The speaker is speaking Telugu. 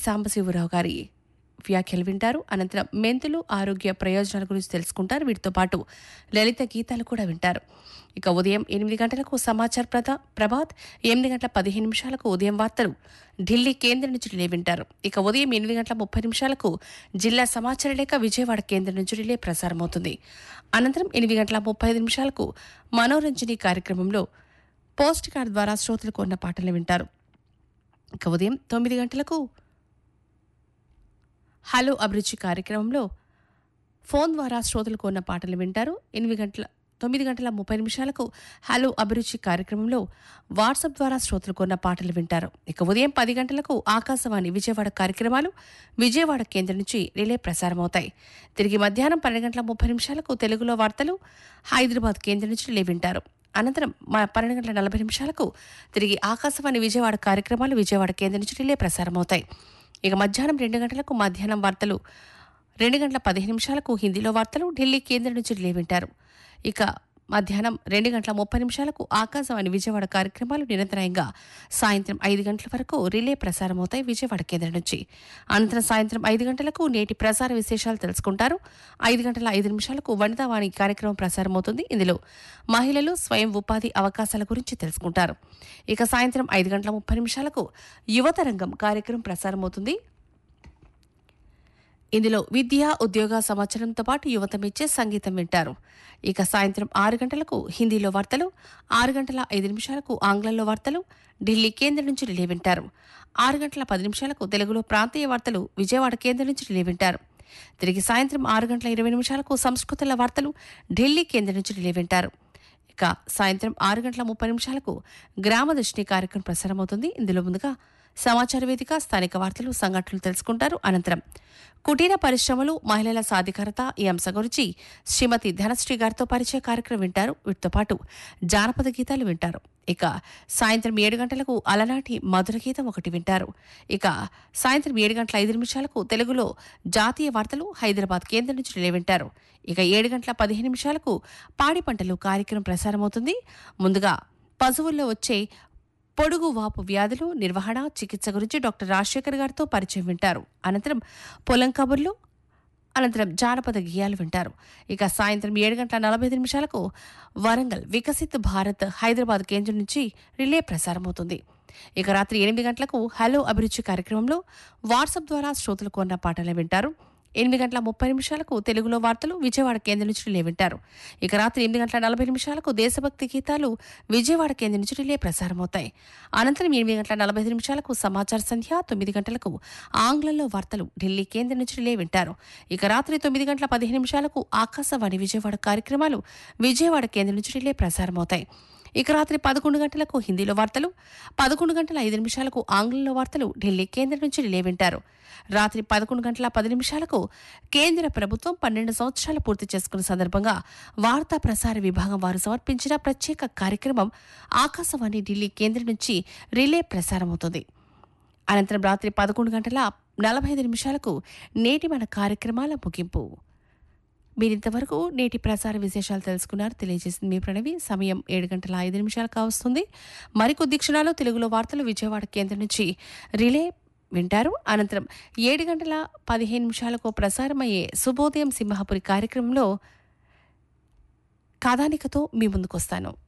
సాంబశివరావు గారి వ్యాఖ్యలు వింటారు అనంతరం మెంతులు ఆరోగ్య ప్రయోజనాల గురించి తెలుసుకుంటారు వీటితో పాటు లలిత గీతాలు కూడా వింటారు ఇక ఉదయం ఎనిమిది గంటలకు సమాచార ప్రద ప్రభాత్ ఎనిమిది గంటల పదిహేను నిమిషాలకు ఉదయం వార్తలు ఢిల్లీ కేంద్రం నుంచి రిలే వింటారు ఇక ఉదయం ఎనిమిది గంటల ముప్పై నిమిషాలకు జిల్లా సమాచార లేఖ విజయవాడ కేంద్రం నుంచి రిలే ప్రసారమవుతుంది అనంతరం ఎనిమిది గంటల ముప్పై ఐదు నిమిషాలకు మనోరంజని కార్యక్రమంలో పోస్ట్ కార్డ్ ద్వారా శ్రోతలకు ఉన్న పాటలు వింటారు ఇక ఉదయం తొమ్మిది గంటలకు హలో అభిరుచి కార్యక్రమంలో ఫోన్ ద్వారా శ్రోతలకు ఉన్న పాటలు వింటారు ఎనిమిది గంటల తొమ్మిది గంటల ముప్పై నిమిషాలకు హలో అభిరుచి కార్యక్రమంలో వాట్సాప్ ద్వారా శ్రోతలకు ఉన్న పాటలు వింటారు ఇక ఉదయం పది గంటలకు ఆకాశవాణి విజయవాడ కార్యక్రమాలు విజయవాడ కేంద్రం నుంచి రిలే ప్రసారమవుతాయి తిరిగి మధ్యాహ్నం పన్నెండు గంటల ముప్పై నిమిషాలకు తెలుగులో వార్తలు హైదరాబాద్ కేంద్రం నుంచి రిలే వింటారు అనంతరం మా పన్నెండు గంటల నలభై నిమిషాలకు తిరిగి ఆకాశవాణి విజయవాడ కార్యక్రమాలు విజయవాడ కేంద్రం నుంచి రిలే ప్రసారమవుతాయి ఇక మధ్యాహ్నం రెండు గంటలకు మధ్యాహ్నం వార్తలు రెండు గంటల పదిహేను నిమిషాలకు హిందీలో వార్తలు ఢిల్లీ కేంద్రం నుంచి రిలే వింటారు ఇక మధ్యాహ్నం రెండు గంటల ముప్పై నిమిషాలకు ఆకాశవాణి విజయవాడ కార్యక్రమాలు నిరంతరాయంగా సాయంత్రం ఐదు గంటల వరకు రిలే ప్రసారమవుతాయి విజయవాడ కేంద్రం నుంచి అనంతరం సాయంత్రం ఐదు గంటలకు నేటి ప్రసార విశేషాలు తెలుసుకుంటారు ఐదు గంటల ఐదు నిమిషాలకు వనితావాణి కార్యక్రమం ప్రసారమవుతుంది ఇందులో మహిళలు స్వయం ఉపాధి అవకాశాల గురించి తెలుసుకుంటారు ఇక సాయంత్రం ఐదు గంటల ముప్పై నిమిషాలకు యువతరంగం కార్యక్రమం ప్రసారమవుతుంది ఇందులో విద్య ఉద్యోగ సమాచారంతో పాటు యువత మెచ్చే సంగీతం వింటారు ఇక సాయంత్రం ఆరు గంటలకు హిందీలో వార్తలు ఆరు గంటల ఐదు నిమిషాలకు ఆంగ్లంలో వార్తలు ఢిల్లీ కేంద్రం నుంచి రిలే వింటారు ఆరు గంటల పది నిమిషాలకు తెలుగులో ప్రాంతీయ వార్తలు విజయవాడ కేంద్రం నుంచి రిలే వింటారు తిరిగి సాయంత్రం ఆరు గంటల ఇరవై నిమిషాలకు సంస్కృతుల వార్తలు ఢిల్లీ కేంద్రం నుంచి రిలే వింటారు ఇక సాయంత్రం ఆరు గంటల ముప్పై నిమిషాలకు గ్రామదర్శిని కార్యక్రమం ప్రసారమవుతుంది ఇందులో ముందుగా సమాచార వేదిక స్థానిక వార్తలు సంఘటనలు తెలుసుకుంటారు అనంతరం కుటీర పరిశ్రమలు మహిళల సాధికారత ఈ అంశం గురించి శ్రీమతి ధనశ్రీ గారితో పరిచయ కార్యక్రమం వింటారు వీటితో పాటు జానపద గీతాలు వింటారు ఇక సాయంత్రం ఏడు గంటలకు అలనాటి మధుర గీతం ఒకటి వింటారు ఇక సాయంత్రం ఏడు గంటల ఐదు నిమిషాలకు తెలుగులో జాతీయ వార్తలు హైదరాబాద్ కేంద్రం నుంచి రిలే వింటారు ఇక ఏడు గంటల పదిహేను నిమిషాలకు పాడి పంటలు కార్యక్రమం ప్రసారమవుతుంది ముందుగా పశువుల్లో వచ్చే పొడుగు వాపు వ్యాధులు నిర్వహణ చికిత్స గురించి డాక్టర్ రాజశేఖర్ గారితో పరిచయం వింటారు అనంతరం పొలం కబుర్లు అనంతరం జానపద గేయాలు వింటారు ఇక సాయంత్రం ఏడు గంటల నలభై ఐదు నిమిషాలకు వరంగల్ వికసిత్ భారత్ హైదరాబాద్ కేంద్రం నుంచి రిలే ప్రసారమవుతుంది ఇక రాత్రి ఎనిమిది గంటలకు హలో అభిరుచి కార్యక్రమంలో వాట్సాప్ ద్వారా శ్రోతలకు ఉన్న పాటలు వింటారు ఎనిమిది గంటల ముప్పై నిమిషాలకు తెలుగులో వార్తలు విజయవాడ కేంద్రం నుంచి రిలే వింటారు ఇక రాత్రి ఎనిమిది గంటల నలభై నిమిషాలకు దేశభక్తి గీతాలు విజయవాడ కేంద్రం నుంచి రిలే ప్రసారమవుతాయి అనంతరం ఎనిమిది గంటల నలభై ఐదు నిమిషాలకు సమాచార సంధ్య తొమ్మిది గంటలకు ఆంగ్లంలో వార్తలు ఢిల్లీ కేంద్రం నుంచి రిలే వింటారు ఇక రాత్రి తొమ్మిది గంటల పదిహేను నిమిషాలకు ఆకాశవాణి విజయవాడ కార్యక్రమాలు విజయవాడ కేంద్రం నుంచి రిలే ప్రసారమవుతాయి ఇక రాత్రి పదకొండు గంటలకు హిందీలో వార్తలు పదకొండు గంటల ఐదు నిమిషాలకు ఆంగ్లంలో వార్తలు ఢిల్లీ కేంద్రం నుంచి రిలే వింటారు రాత్రి పదకొండు గంటల పది నిమిషాలకు కేంద్ర ప్రభుత్వం పన్నెండు సంవత్సరాలు పూర్తి చేసుకున్న సందర్భంగా వార్తా ప్రసార విభాగం వారు సమర్పించిన ప్రత్యేక కార్యక్రమం ఆకాశవాణి ఢిల్లీ కేంద్రం నుంచి రిలే ప్రసారమవుతుంది అనంతరం రాత్రి పదకొండు గంటల నలభై ఐదు నిమిషాలకు నేటి మన కార్యక్రమాల ముగింపు మీరింతవరకు నేటి ప్రసార విశేషాలు తెలుసుకున్నారు తెలియజేసింది మీ ప్రణవి సమయం ఏడు గంటల ఐదు నిమిషాలు కావస్తుంది మరికొద్ది క్షణాలు తెలుగులో వార్తలు విజయవాడ కేంద్రం నుంచి రిలే వింటారు అనంతరం ఏడు గంటల పదిహేను నిమిషాలకు ప్రసారమయ్యే శుభోదయం సింహాపురి కార్యక్రమంలో కథానికతో మీ ముందుకొస్తాను